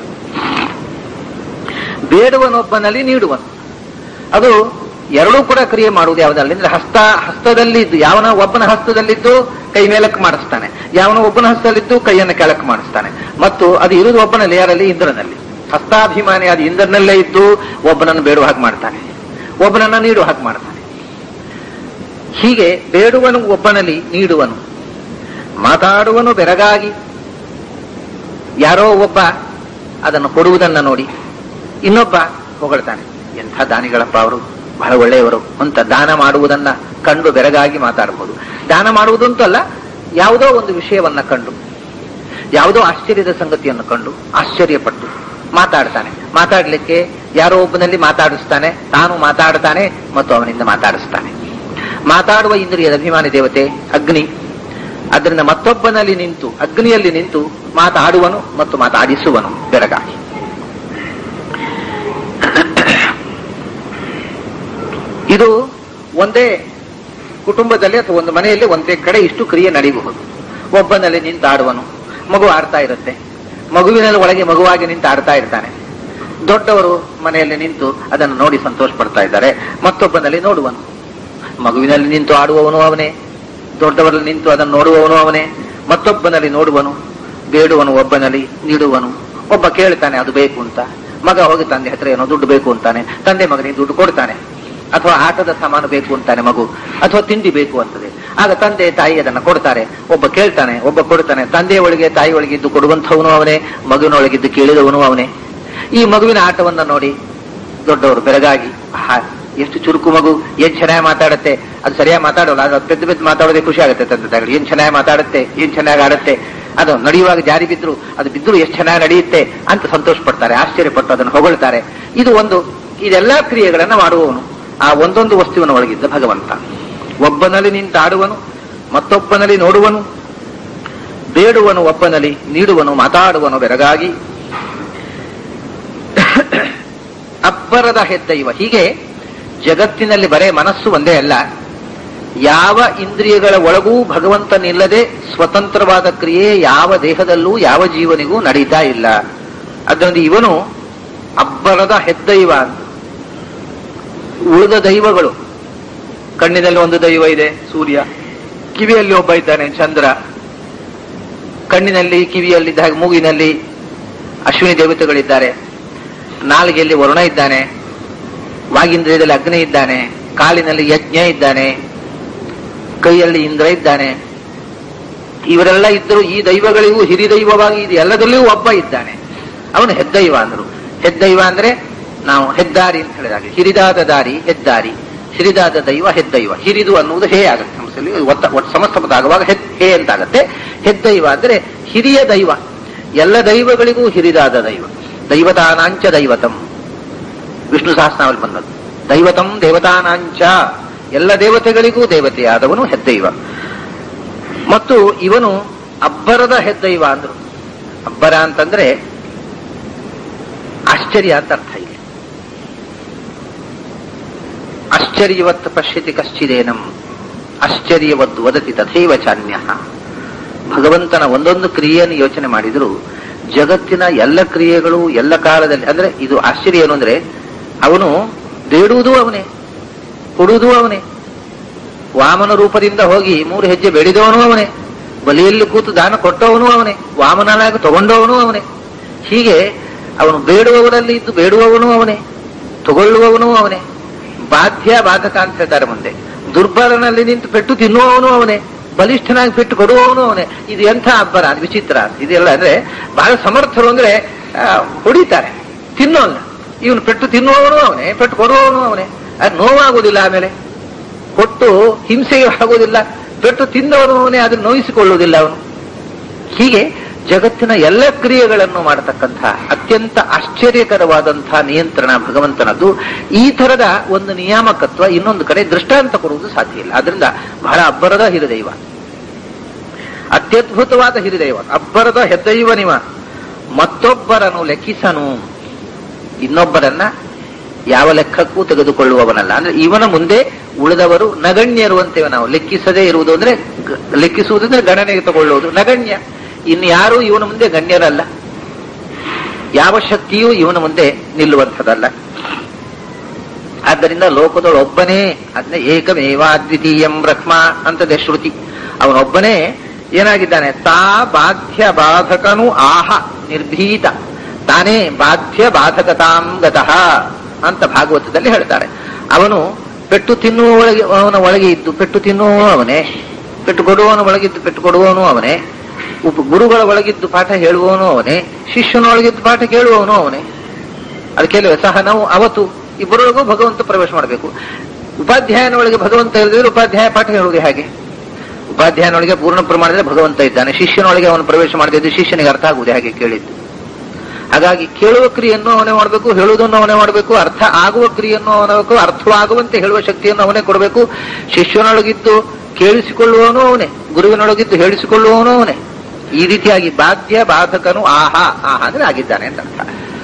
ಬೇಡುವನೊಬ್ಬನಲ್ಲಿ ನೀಡುವನು ಅದು ಎರಡೂ ಕೂಡ ಕ್ರಿಯೆ ಮಾಡುವುದು ಯಾವುದಲ್ಲ ಅಂದ್ರೆ ಹಸ್ತ ಹಸ್ತದಲ್ಲಿದ್ದು ಯಾವನ ಒಬ್ಬನ ಹಸ್ತದಲ್ಲಿದ್ದು ಕೈ ಮೇಲಕ್ಕೆ ಮಾಡಿಸ್ತಾನೆ ಯಾವನ ಒಬ್ಬನ ಹಸ್ತದಲ್ಲಿದ್ದು ಕೈಯನ್ನು ಕೆಳಕ್ಕೆ ಮಾಡಿಸ್ತಾನೆ ಮತ್ತು ಅದು ಇರುವುದು ಒಬ್ಬನಲ್ಲಿ ಯಾರಲ್ಲಿ ಇಂದ್ರನಲ್ಲಿ ಹಸ್ತಾಭಿಮಾನಿ ಅದು ಇಂದ್ರನಲ್ಲೇ ಇದ್ದು ಒಬ್ಬನನ್ನು ಬೇಡುವ ಹಾಗೆ ಮಾಡ್ತಾನೆ ಒಬ್ಬನನ್ನ ನೀಡುವ ಹಾಗೆ ಮಾಡ್ತಾನೆ ಹೀಗೆ ಬೇಡುವನು ಒಬ್ಬನಲ್ಲಿ ನೀಡುವನು ಮಾತಾಡುವನು ಬೆರಗಾಗಿ ಯಾರೋ ಒಬ್ಬ ಅದನ್ನು ಕೊಡುವುದನ್ನ ನೋಡಿ ಇನ್ನೊಬ್ಬ ಹೊಗಳ್ತಾನೆ ಎಂಥ ದಾನಿಗಳಪ್ಪ ಅವರು ಬಹಳ ಒಳ್ಳೆಯವರು ಅಂತ ದಾನ ಮಾಡುವುದನ್ನ ಕಂಡು ಬೆರಗಾಗಿ ಮಾತಾಡಬಹುದು ದಾನ ಮಾಡುವುದಂತೂ ಅಲ್ಲ ಯಾವುದೋ ಒಂದು ವಿಷಯವನ್ನ ಕಂಡು ಯಾವುದೋ ಆಶ್ಚರ್ಯದ ಸಂಗತಿಯನ್ನು ಕಂಡು ಆಶ್ಚರ್ಯಪಟ್ಟು ಮಾತಾಡ್ತಾನೆ ಮಾತಾಡ್ಲಿಕ್ಕೆ ಯಾರೋ ಒಬ್ಬನಲ್ಲಿ ಮಾತಾಡಿಸ್ತಾನೆ ತಾನು ಮಾತಾಡ್ತಾನೆ ಮತ್ತು ಅವನಿಂದ ಮಾತಾಡಿಸ್ತಾನೆ ಮಾತಾಡುವ ಇಂದ್ರಿಯದ ಅಭಿಮಾನಿ ದೇವತೆ ಅಗ್ನಿ ಅದರಿಂದ ಮತ್ತೊಬ್ಬನಲ್ಲಿ ನಿಂತು ಅಗ್ನಿಯಲ್ಲಿ ನಿಂತು ಮಾತಾಡುವನು ಮತ್ತು ಮಾತಾಡಿಸುವನು ಬೆರಗಾಗಿ ಇದು ಒಂದೇ ಕುಟುಂಬದಲ್ಲಿ ಅಥವಾ ಒಂದು ಮನೆಯಲ್ಲಿ ಒಂದೇ ಕಡೆ ಇಷ್ಟು ಕ್ರಿಯೆ ನಡೆಯಬಹುದು ಒಬ್ಬನಲ್ಲಿ ನಿಂತು ಆಡುವನು ಮಗು ಆಡ್ತಾ ಇರುತ್ತೆ ಮಗುವಿನಲ್ಲಿ ಒಳಗೆ ಮಗುವಾಗಿ ನಿಂತು ಆಡ್ತಾ ಇರ್ತಾನೆ ದೊಡ್ಡವರು ಮನೆಯಲ್ಲಿ ನಿಂತು ಅದನ್ನು ನೋಡಿ ಸಂತೋಷ ಪಡ್ತಾ ಇದ್ದಾರೆ ಮತ್ತೊಬ್ಬನಲ್ಲಿ ನೋಡುವನು ಮಗುವಿನಲ್ಲಿ ನಿಂತು ಆಡುವವನು ಅವನೇ ದೊಡ್ಡವರಲ್ಲಿ ನಿಂತು ಅದನ್ನು ನೋಡುವವನು ಅವನೇ ಮತ್ತೊಬ್ಬನಲ್ಲಿ ನೋಡುವನು ಬೇಡುವನು ಒಬ್ಬನಲ್ಲಿ ನೀಡುವನು ಒಬ್ಬ ಕೇಳ್ತಾನೆ ಅದು ಬೇಕು ಅಂತ ಮಗ ಹೋಗಿ ತಂದೆ ಹತ್ರ ಏನೋ ದುಡ್ಡು ಬೇಕು ಅಂತಾನೆ ತಂದೆ ಮಗನಿಗೆ ದುಡ್ಡು ಕೊಡ್ತಾನೆ ಅಥವಾ ಆಟದ ಸಾಮಾನು ಬೇಕು ಅಂತಾನೆ ಮಗು ಅಥವಾ ತಿಂಡಿ ಬೇಕು ಅಂತದೆ ಆಗ ತಂದೆ ತಾಯಿ ಅದನ್ನ ಕೊಡ್ತಾರೆ ಒಬ್ಬ ಕೇಳ್ತಾನೆ ಒಬ್ಬ ಕೊಡ್ತಾನೆ ತಂದೆ ಒಳಗೆ ತಾಯಿ ಒಳಗಿದ್ದು ಕೊಡುವಂಥವನು ಅವನೇ ಮಗುವಿನೊಳಗಿದ್ದು ಕೇಳಿದವನು ಅವನೇ ಈ ಮಗುವಿನ ಆಟವನ್ನ ನೋಡಿ ದೊಡ್ಡವರು ಬೆರಗಾಗಿ ಆಹಾ ಎಷ್ಟು ಚುರುಕು ಮಗು ಏನ್ ಚೆನ್ನಾಗಿ ಮಾತಾಡುತ್ತೆ ಅದು ಸರಿಯಾಗಿ ಮಾತಾಡೋಲ್ಲ ಅದು ಪೆದ್ದ ಪೆದ್ದ ಮಾತಾಡೋದೇ ಖುಷಿ ಆಗುತ್ತೆ ತಂದೆ ತಾಯಿಗಳು ಏನ್ ಚೆನ್ನಾಗಿ ಮಾತಾಡುತ್ತೆ ಏನ್ ಚೆನ್ನಾಗಿ ಆಡುತ್ತೆ ಅದು ನಡೆಯುವಾಗ ಜಾರಿ ಬಿದ್ರು ಅದು ಬಿದ್ರು ಎಷ್ಟು ಚೆನ್ನಾಗಿ ನಡೆಯುತ್ತೆ ಅಂತ ಸಂತೋಷ ಪಡ್ತಾರೆ ಆಶ್ಚರ್ಯಪಟ್ಟು ಅದನ್ನು ಹೊಗಳ್ತಾರೆ ಇದು ಒಂದು ಇದೆಲ್ಲ ಕ್ರಿಯೆಗಳನ್ನು ಮಾಡುವವನು ಆ ಒಂದೊಂದು ವಸ್ತುವಿನ ಒಳಗಿದ್ದ ಭಗವಂತ ಒಬ್ಬನಲ್ಲಿ ನಿಂತಾಡುವನು ಮತ್ತೊಬ್ಬನಲ್ಲಿ ನೋಡುವನು ಬೇಡುವನು ಒಬ್ಬನಲ್ಲಿ ನೀಡುವನು ಮಾತಾಡುವನು ಬೆರಗಾಗಿ ಅಬ್ಬರದ ಹೆದ್ದೈವ ಹೀಗೆ ಜಗತ್ತಿನಲ್ಲಿ ಬರೇ ಮನಸ್ಸು ಒಂದೇ ಅಲ್ಲ ಯಾವ ಇಂದ್ರಿಯಗಳ ಒಳಗೂ ಭಗವಂತನಿಲ್ಲದೆ ಸ್ವತಂತ್ರವಾದ ಕ್ರಿಯೆ ಯಾವ ದೇಹದಲ್ಲೂ ಯಾವ ಜೀವನಿಗೂ ನಡೀತಾ ಇಲ್ಲ ಅದರಿಂದ ಇವನು ಅಬ್ಬರದ ಹೆದ್ದೈವ ಅಂತ ಉಳಿದ ದೈವಗಳು ಕಣ್ಣಿನಲ್ಲಿ ಒಂದು ದೈವ ಇದೆ ಸೂರ್ಯ ಕಿವಿಯಲ್ಲಿ ಒಬ್ಬ ಇದ್ದಾನೆ ಚಂದ್ರ ಕಣ್ಣಿನಲ್ಲಿ ಕಿವಿಯಲ್ಲಿ ಹಾಗೆ ಮೂಗಿನಲ್ಲಿ ಅಶ್ವಿನಿ ದೇವತೆಗಳಿದ್ದಾರೆ ನಾಲಿಗೆಯಲ್ಲಿ ವರುಣ ಇದ್ದಾನೆ ವಾಗಿಂದ್ರಿಯದಲ್ಲಿ ಅಗ್ನಿ ಇದ್ದಾನೆ ಕಾಲಿನಲ್ಲಿ ಯಜ್ಞ ಇದ್ದಾನೆ ಕೈಯಲ್ಲಿ ಇಂದ್ರ ಇದ್ದಾನೆ ಇವರೆಲ್ಲ ಇದ್ದರೂ ಈ ದೈವಗಳಿಗೂ ಹಿರಿದೈವವಾಗಿ ಇದು ಎಲ್ಲದರಲ್ಲಿಯೂ ಒಬ್ಬ ಇದ್ದಾನೆ ಅವನು ಹೆದ್ದೈವ ಅಂದ್ರು ಹೆದ್ದೈವ ಅಂದ್ರೆ ನಾವು ಹೆದ್ದಾರಿ ಅಂತ ಹೇಳಿದಾಗ ಹಿರಿದಾದ ದಾರಿ ಹೆದ್ದಾರಿ ಹಿರಿದಾದ ದೈವ ಹೆದ್ದೈವ ಹಿರಿದು ಅನ್ನುವುದು ಹೇ ಆಗುತ್ತೆ ಸಮಸ್ಯೆಯಲ್ಲಿ ಒತ್ತ ಒಟ್ಟು ಸಮಸ್ತ ಪದ ಆಗುವಾಗ ಹೆದ್ ಹೇ ಅಂತಾಗತ್ತೆ ಹೆದ್ದೈವ ಅಂದ್ರೆ ಹಿರಿಯ ದೈವ ಎಲ್ಲ ದೈವಗಳಿಗೂ ಹಿರಿದಾದ ದೈವ ದೈವತಾನಾಂಚ ದೈವತಂ ವಿಷ್ಣು ಸಹಸ್ರನಾಮಲ್ಲಿ ಬಂದದ್ದು ದೈವತಂ ದೇವತಾನಾಂಚ ಎಲ್ಲ ದೇವತೆಗಳಿಗೂ ದೇವತೆಯಾದವನು ಹೆದ್ದೈವ ಮತ್ತು ಇವನು ಅಬ್ಬರದ ಹೆದ್ದೈವ ಅಂದ್ರು ಅಬ್ಬರ ಅಂತಂದ್ರೆ ಆಶ್ಚರ್ಯ ಅಂತ ಅರ್ಥ ಇಲ್ಲಿ ಆಶ್ಚರ್ಯವತ್ ಪಶ್ಯತಿ ಕಶ್ಚಿದೇನಂ ಆಶ್ಚರ್ಯವದ್ದು ವದತಿ ತಥೈವ ಚಾನ್ಯ ಭಗವಂತನ ಒಂದೊಂದು ಕ್ರಿಯೆಯನ್ನು ಯೋಚನೆ ಮಾಡಿದ್ರು ಜಗತ್ತಿನ ಎಲ್ಲ ಕ್ರಿಯೆಗಳು ಎಲ್ಲ ಕಾಲದಲ್ಲಿ ಅಂದ್ರೆ ಇದು ಆಶ್ಚರ್ಯ ಏನು ಅಂದ್ರೆ ಅವನು ಬೇಡುವುದೂ ಅವನೇ ಕೊಡುವುದೂ ಅವನೇ ವಾಮನ ರೂಪದಿಂದ ಹೋಗಿ ಮೂರು ಹೆಜ್ಜೆ ಬೆಳೆದವನು ಅವನೇ ಬಲಿಯಲ್ಲಿ ಕೂತು ದಾನ ಕೊಟ್ಟವನು ಅವನೇ ವಾಮನಾಗಿ ತಗೊಂಡವನು ಅವನೇ ಹೀಗೆ ಅವನು ಬೇಡುವವರಲ್ಲಿ ಇದ್ದು ಬೇಡುವವನು ಅವನೇ ತಗೊಳ್ಳುವವನು ಅವನೇ ಬಾಧ್ಯ ಬಾಧಕ ಅಂತ ಹೇಳ್ತಾರೆ ಮುಂದೆ ದುರ್ಬಲನಲ್ಲಿ ನಿಂತು ಪೆಟ್ಟು ತಿನ್ನುವವನು ಅವನೇ ಬಲಿಷ್ಠನಾಗಿ ಪೆಟ್ಟು ಕೊಡುವವನು ಅವನೇ ಇದು ಎಂಥ ಅಬ್ಬರ ಅದು ವಿಚಿತ್ರ ಇದೆಲ್ಲ ಅಂದ್ರೆ ಬಹಳ ಸಮರ್ಥರು ಅಂದ್ರೆ ಆ, ಹೊಡಿತಾರೆ ತಿನ್ನೋಲ್ಲ ಇವನು ಪೆಟ್ಟು ತಿನ್ನುವವನು ಅವನೇ ಪೆಟ್ಟು ಕೊಡುವವನು ಅವನೇ ಅದು ನೋವಾಗುವುದಿಲ್ಲ ಆಮೇಲೆ ಕೊಟ್ಟು ಹಿಂಸೆಯೂ ಆಗುವುದಿಲ್ಲ ಪೆಟ್ಟು ತಿಂದವನು ಅವನೇ ಅದನ್ನು ನೋಯಿಸಿಕೊಳ್ಳುವುದಿಲ್ಲ ಅವನು ಹೀಗೆ ಜಗತ್ತಿನ ಎಲ್ಲ ಕ್ರಿಯೆಗಳನ್ನು ಮಾಡತಕ್ಕಂತಹ ಅತ್ಯಂತ ಆಶ್ಚರ್ಯಕರವಾದಂತಹ ನಿಯಂತ್ರಣ ಭಗವಂತನದ್ದು ಈ ತರದ ಒಂದು ನಿಯಾಮಕತ್ವ ಇನ್ನೊಂದು ಕಡೆ ದೃಷ್ಟಾಂತ ಕೊಡುವುದು ಸಾಧ್ಯ ಇಲ್ಲ ಆದ್ರಿಂದ ಬಹಳ ಅಬ್ಬರದ ಹಿರಿದೈವ ಅತ್ಯದ್ಭುತವಾದ ಹಿರಿದೈವ ಅಬ್ಬರದ ಹೆದ್ದೈವನಿವ ಮತ್ತೊಬ್ಬರನ್ನು ಲೆಕ್ಕಿಸನು ಇನ್ನೊಬ್ಬರನ್ನ ಯಾವ ಲೆಕ್ಕಕ್ಕೂ ತೆಗೆದುಕೊಳ್ಳುವವನಲ್ಲ ಅಂದ್ರೆ ಇವನ ಮುಂದೆ ಉಳಿದವರು ನಗಣ್ಯರು ಅಂತೇವೆ ನಾವು ಲೆಕ್ಕಿಸದೇ ಇರುವುದು ಅಂದ್ರೆ ಗ- ಲೆಕ್ಕಿಸುವುದು ಅಂದ್ರೆ ಗಣನೆಗೆ ತಗೊಳ್ಳುವುದು ನಗಣ್ಯ ಇನ್ಯಾರೂ ಇವನ ಮುಂದೆ ಗಣ್ಯರಲ್ಲ ಯಾವ ಶಕ್ತಿಯೂ ಇವನ ಮುಂದೆ ನಿಲ್ಲುವಂಥದ್ದಲ್ಲ ಆದ್ದರಿಂದ ಲೋಕದೊಳೊಬ್ಬನೇ ಅದನ್ನ ಏಕಮೇವ ಅದ್ವಿತೀಯಂ ಬ್ರಹ್ಮ ಅಂತದೆ ಶ್ರುತಿ ಅವನೊಬ್ಬನೇ ಏನಾಗಿದ್ದಾನೆ ತಾ ಬಾಧ್ಯ ಬಾಧಕನು ಆಹ ನಿರ್ಭೀತ ತಾನೇ ಬಾಧ್ಯ ಬಾಧಕತಾಂ ಗತಃ ಅಂತ ಭಾಗವತದಲ್ಲಿ ಹೇಳ್ತಾರೆ ಅವನು ಪೆಟ್ಟು ತಿನ್ನುವ ಒಳಗೆ ಅವನ ಒಳಗೆ ಇದ್ದು ಪೆಟ್ಟು ತಿನ್ನುವ ಅವನೇ ಪೆಟ್ಟು ಕೊಡುವವನ ಒಳಗಿದ್ದು ಪೆಟ್ಟು ಕೊಡುವವನು ಅವನೇ ಉಪ ಗುರುಗಳ ಒಳಗಿದ್ದು ಪಾಠ ಹೇಳುವವನು ಅವನೇ ಶಿಷ್ಯನ ಒಳಗಿದ್ದು ಪಾಠ ಕೇಳುವವನು ಅವನೇ ಅದಕ್ಕೆ ಸಹ ನಾವು ಅವತ್ತು ಇಬ್ಬರೊಳಗೂ ಭಗವಂತ ಪ್ರವೇಶ ಮಾಡಬೇಕು ಉಪಾಧ್ಯಾಯನೊಳಗೆ ಭಗವಂತ ಹೇಳಿದ್ರೆ ಉಪಾಧ್ಯಾಯ ಪಾಠ ಹೇಳುವುದು ಹೇಗೆ ಉಪಾಧ್ಯಾಯನೊಳಗೆ ಪೂರ್ಣ ಪ್ರಮಾಣದಲ್ಲಿ ಭಗವಂತ ಇದ್ದಾನೆ ಶಿಷ್ಯನೊಳಗೆ ಅವನು ಪ್ರವೇಶ ಮಾಡದಿದ್ದು ಶಿಷ್ಯನಿಗೆ ಅರ್ಥ ಆಗುವುದು ಹೇಗೆ ಕೇಳಿದ್ದು ಹಾಗಾಗಿ ಕೇಳುವ ಕ್ರಿಯೆಯನ್ನು ಅವನೇ ಮಾಡಬೇಕು ಹೇಳುವುದನ್ನು ಅವನೇ ಮಾಡಬೇಕು ಅರ್ಥ ಆಗುವ ಕ್ರಿಯೆಯನ್ನು ಅವನಬೇಕು ಅರ್ಥವಾಗುವಂತೆ ಹೇಳುವ ಶಕ್ತಿಯನ್ನು ಅವನೇ ಕೊಡಬೇಕು ಶಿಷ್ಯನೊಳಗಿದ್ದು ಕೇಳಿಸಿಕೊಳ್ಳುವವನು ಅವನೇ ಗುರುವಿನೊಳಗಿದ್ದು ಹೇಳಿಸಿಕೊಳ್ಳುವವನು ಅವನೇ ಈ ರೀತಿಯಾಗಿ ಬಾಧ್ಯ ಬಾಧಕನು ಆಹಾ ಆಹಾ ಅಂದ್ರೆ ಆಗಿದ್ದಾನೆ ಅಂತ ಅರ್ಥ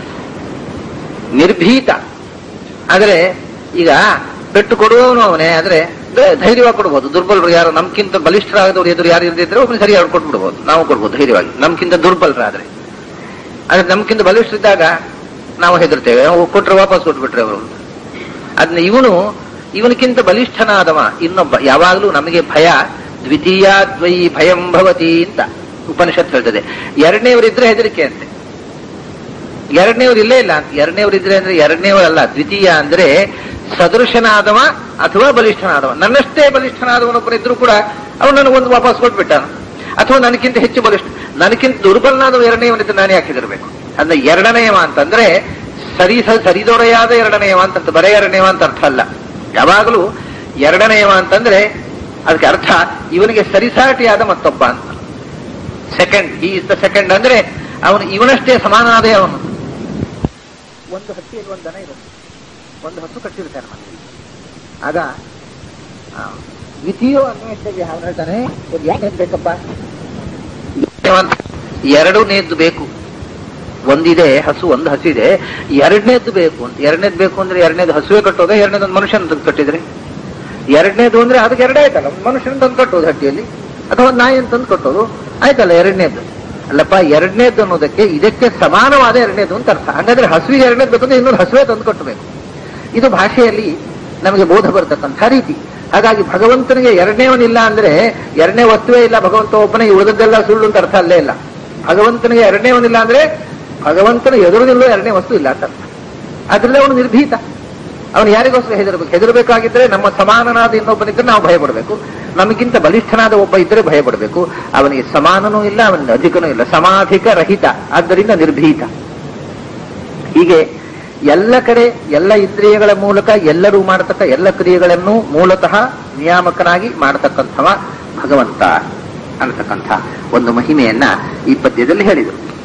ನಿರ್ಭೀತ ಆದರೆ ಈಗ ಪೆಟ್ಟು ಕೊಡುವವನು ಅವನೇ ಆದ್ರೆ ಧ- ಧೈರ್ಯವಾಗಿ ಕೊಡ್ಬೋದು ದುರ್ಬಲರು ಯಾರು ನಮ್ಗಿಂತ ಬಲಿಷ್ಠರಾದವರು ಎದುರು ಯಾರು ಇರದಿದ್ರೆ ಒಬ್ಬನು ಸರಿಯಾಗಿ ಕೊಟ್ಬಿಡ್ಬೋದು ನಾವು ಕೊಡ್ಬೋದು ಧೈರ್ಯವಾಗಿ ನಮ್ಗಿಂತ ದುರ್ಬಲರಾದ್ರೆ ಆದ್ರೆ ನಮ್ಗಿಂತ ಬಲಿಷ್ಠರಿದ್ದಾಗ ನಾವು ಹೆದರ್ತೇವೆ ಅವು ಕೊಟ್ರೆ ವಾಪಸ್ ಕೊಟ್ಬಿಟ್ರೆ ಅವರು ಅದನ್ನ ಇವನು ಇವನಕ್ಕಿಂತ ಬಲಿಷ್ಠನಾದವ ಇನ್ನೊಬ್ಬ ಯಾವಾಗಲೂ ನಮಗೆ ಭಯ ದ್ವಿತೀಯ ದ್ವೈ ಭಯಂ ಭವತಿ ಅಂತ ಉಪನಿಷತ್ ಹೇಳ್ತದೆ ಎರಡನೇವರಿದ್ರೆ ಹೆದರಿಕೆ ಅಂತೆ ಎರಡನೇವ್ರು ಇಲ್ಲೇ ಇಲ್ಲ ಅಂತ ಎರಡನೇವ್ರು ಇದ್ರೆ ಅಂದ್ರೆ ಎರಡನೇವರಲ್ಲ ದ್ವಿತೀಯ ಅಂದ್ರೆ ಸದೃಶನಾದವ ಅಥವಾ ಬಲಿಷ್ಠನಾದವ ನನ್ನಷ್ಟೇ ಬಲಿಷ್ಠನಾದವನೊಬ್ಬರು ಇದ್ರು ಕೂಡ ಅವನು ನನಗೊಂದು ವಾಪಸ್ ಕೊಟ್ಬಿಟ್ಟಾನ ಅಥವಾ ನನಗಿಂತ ಹೆಚ್ಚು ಬಲಿಷ್ಠ ನನಗಿಂತ ದುರ್ಬಲನಾದವ ಎರಡನೇವನಿದ್ರೆ ನಾನೇ ಹಾಕಿದಿರ್ಬೇಕು ಅಂದ್ರೆ ಎರಡನೆಯವ ಅಂತಂದ್ರೆ ಸರಿ ಸ- ಸರಿದೊರೆಯಾದ ಎರಡನೆಯವ ಅಂತ ಅರ್ಥ. ಬರೇ ಎರಡನೇವ ಅಂತ ಅರ್ಥ ಅಲ್ಲ ಯಾವಾಗಲೂ ಎರಡನೆಯವ ಅಂತಂದ್ರೆ ಅದಕ್ಕೆ ಅರ್ಥ ಇವನಿಗೆ ಸರಿಸಾಟಿಯಾದ ಮತ್ತೊಬ್ಬ ಅಂತ ಸೆಕೆಂಡ್ ಈ ಇಸ್ ದ ಸೆಕೆಂಡ್ ಅಂದ್ರೆ ಅವನು ಇವನಷ್ಟೇ ಸಮಾನನಾದೇ ಅವನು ಒಂದು ಹಟ್ಟಿಯಲ್ಲಿ ಒಂದು ದನ ಇರುತ್ತೆ ಒಂದು ಹಸು ಕಟ್ಟಿರ್ತಾನೆ ಮನೆಯಲ್ಲಿ ಆಗ ಆ, ದ್ವಿತೀಯ ಅನ್ವೇಷಣೆಗೆ ಅವನು ಹೇಳ್ತಾನೆ ಒಂದು ಯಾಕೆ ಬೇಕಪ್ಪ ಎರಡನೇದ್ದು ಬೇಕು ಒಂದಿದೆ ಹಸು ಒಂದು ಹಸಿದೆ ಎರಡನೇದ್ದು ಬೇಕು ಅಂತ ಎರಡನೇದು ಬೇಕು ಅಂದ್ರೆ ಎರಡನೇದು ಹಸುವೆ ಕಟ್ಟೋದ ಎರಡನೇದು ಒಂದು ಮನುಷ್ಯನ ತಂದು ಕಟ್ಟಿದ್ರೆ ಎರಡನೇದು ಅಂದ್ರೆ ಅದಕ್ಕೆ ಎರಡೇ ಆಯ್ತಲ್ಲ ಒಂದು ಮನುಷ್ಯನ ತಂದು ಕಟ್ಟೋದು ಹಟ್ಟಿಯಲ್ಲಿ ಅಥವಾ ಒಂದು ನಾಯಿಯನ್ನು ತಂದು ಕಟ್ಟೋದು ಆಯ್ತಲ್ಲ ಎರಡನೇದ್ದು ಅಲ್ಲಪ್ಪ ಎರಡನೇದ್ದು ಅನ್ನೋದಕ್ಕೆ ಇದಕ್ಕೆ ಸಮಾನವಾದ ಎರಡನೇದು ಅಂತ ಅರ್ಥ ಹಾಗಾದ್ರೆ ಹಸುವಿಗೆ ಎರಡನೇದು ಬೇಕಂದ್ರೆ ಇನ್ನೊಂದು ಹಸುವೆ ತಂದು ಕಟ್ಟಬೇಕು ಇದು ಭಾಷೆಯಲ್ಲಿ ನಮಗೆ ಬೋಧ ಬರ್ತಕ್ಕಂಥ ರೀತಿ ಹಾಗಾಗಿ ಭಗವಂತನಿಗೆ ಎರಡನೇವನಿಲ್ಲ ಅಂದ್ರೆ ಎರಡನೇ ವಸ್ತುವೇ ಇಲ್ಲ ಭಗವಂತ ಒಬ್ಬನಿಗೆ ಉಳಿದದ್ದೆಲ್ಲ ಸುಳ್ಳು ಅಂತ ಅರ್ಥ ಅಲ್ಲೇ ಇಲ್ಲ ಭಗವಂತನಿಗೆ ಎರಡನೇವನಿಲ್ಲ ಅಂದ್ರೆ ಭಗವಂತನ ಎದುರಿನಿಲ್ಲೋ ಎರಡನೇ ವಸ್ತು ಇಲ್ಲ ಅಂತ ಅರ್ಥ ಆದ್ರಿಂದ ಅವನು ನಿರ್ಭೀತ ಅವನು ಯಾರಿಗೋಸ್ಕರ ಹೆದರಬೇಕು ಹೆದರಬೇಕಾಗಿದ್ರೆ ನಮ್ಮ ಸಮಾನನಾದ ಇನ್ನೊಬ್ಬನಿದ್ರೆ ನಾವು ಭಯಪಡಬೇಕು ನಮಗಿಂತ ಬಲಿಷ್ಠನಾದ ಒಬ್ಬ ಇದ್ರೆ ಭಯಪಡಬೇಕು ಅವನಿಗೆ ಸಮಾನನೂ ಇಲ್ಲ ಅವನಿಗೆ ಅಧಿಕನೂ ಇಲ್ಲ ಸಮಾಧಿಕ ರಹಿತ ಆದ್ದರಿಂದ ನಿರ್ಭೀತ ಹೀಗೆ ಎಲ್ಲ ಕಡೆ ಎಲ್ಲ ಇಂದ್ರಿಯಗಳ ಮೂಲಕ ಎಲ್ಲರೂ ಮಾಡತಕ್ಕ ಎಲ್ಲ ಕ್ರಿಯೆಗಳನ್ನು ಮೂಲತಃ ನಿಯಾಮಕನಾಗಿ ಮಾಡತಕ್ಕಂಥವ ಭಗವಂತ ಅನ್ನತಕ್ಕಂಥ ಒಂದು ಮಹಿಮೆಯನ್ನ ಈ ಪದ್ಯದಲ್ಲಿ ಹೇಳಿದರು